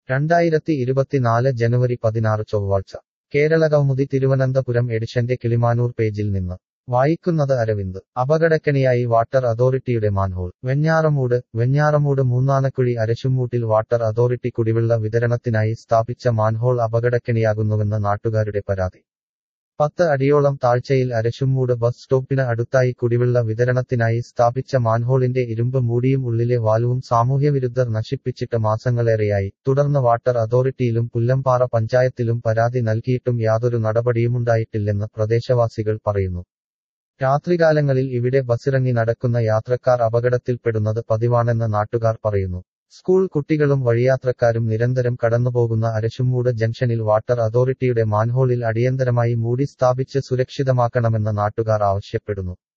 രണ്ടായിരത്തി ഇരുപത്തിനാല് ജനുവരി പതിനാറ് ചൊവ്വാഴ്ച കേരള കൗമുദി തിരുവനന്തപുരം എഡിഷന്റെ കിളിമാനൂർ പേജിൽ നിന്ന് വായിക്കുന്നത് അരവിന്ദ് അപകടക്കണിയായി വാട്ടർ അതോറിറ്റിയുടെ മാൻഹോൾ വെഞ്ഞാറമൂട് വെഞ്ഞാറമൂട് മൂന്നാനക്കുഴി അരശുമൂട്ടിൽ വാട്ടർ അതോറിറ്റി കുടിവെള്ള വിതരണത്തിനായി സ്ഥാപിച്ച മാൻഹോൾ അപകടക്കണിയാകുന്നുവെന്ന് നാട്ടുകാരുടെ പരാതി പത്ത് അടിയോളം താഴ്ചയിൽ അരശുമൂട് ബസ് സ്റ്റോപ്പിന് അടുത്തായി കുടിവെള്ള വിതരണത്തിനായി സ്ഥാപിച്ച മാൻഹോളിന്റെ ഇരുമ്പ് മൂടിയും ഉള്ളിലെ വാൽവും സാമൂഹ്യവിരുദ്ധർ നശിപ്പിച്ചിട്ട് മാസങ്ങളേറെയായി തുടർന്ന് വാട്ടർ അതോറിറ്റിയിലും പുല്ലമ്പാറ പഞ്ചായത്തിലും പരാതി നൽകിയിട്ടും യാതൊരു നടപടിയുമുണ്ടായിട്ടില്ലെന്ന് പ്രദേശവാസികൾ പറയുന്നു രാത്രികാലങ്ങളിൽ ഇവിടെ ബസ്സിറങ്ങി നടക്കുന്ന യാത്രക്കാർ അപകടത്തിൽപ്പെടുന്നത് പതിവാണെന്ന് നാട്ടുകാർ പറയുന്നു സ്കൂൾ കുട്ടികളും വഴിയാത്രക്കാരും നിരന്തരം കടന്നുപോകുന്ന അരശുമൂട് ജംഗ്ഷനിൽ വാട്ടർ അതോറിറ്റിയുടെ മാൻഹോളിൽ അടിയന്തരമായി മൂടി സ്ഥാപിച്ച് സുരക്ഷിതമാക്കണമെന്ന് നാട്ടുകാർ ആവശ്യപ്പെടുന്നു